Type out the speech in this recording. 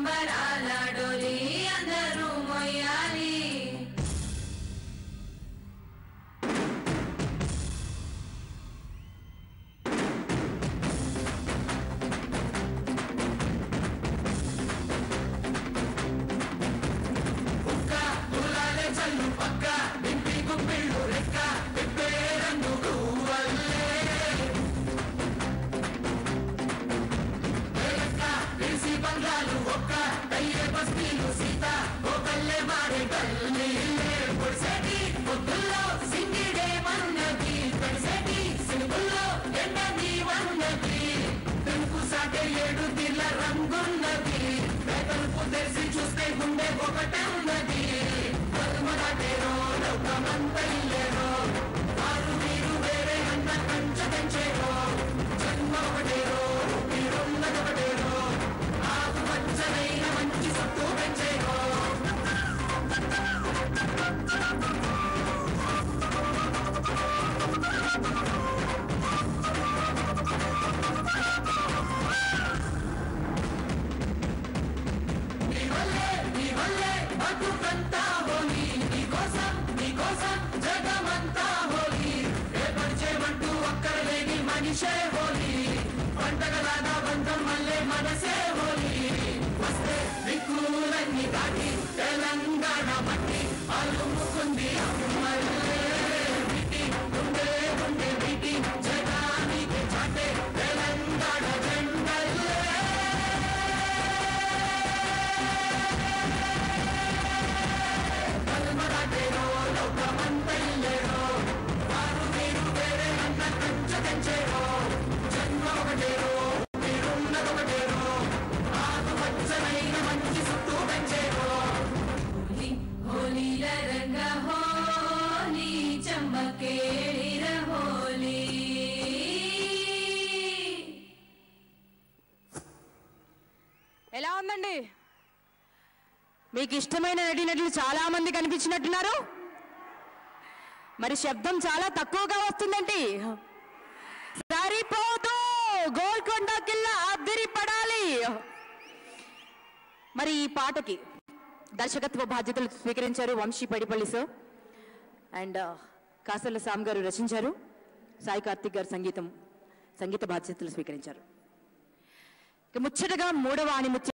సంబరాల డోలి అందరూ మొయ్యాలి హోలీ హోలీల రంగ హోలీ చమ్మకేడిర హోలీ ఎలా ఉందండి మీకు ఇష్టమైన నటీనటులు చాలా మంది కనిపించినట్టున్నారు మరి శబ్దం చాలా తక్కువగా వస్తుందండి సరిపోదు గోల్కొండ కిల్లా అద్దరి పడాలి మరి ఈ పాటకి దర్శకత్వ బాధ్యతలు స్వీకరించారు వంశీ పడిపల్లి సార్ అండ్ కాసర్ల సామ్ గారు రచించారు సాయి కార్తిక్ గారు సంగీతం సంగీత బాధ్యతలు స్వీకరించారు ఇక ముచ్చటగా మూడవ ఆణిముత్యం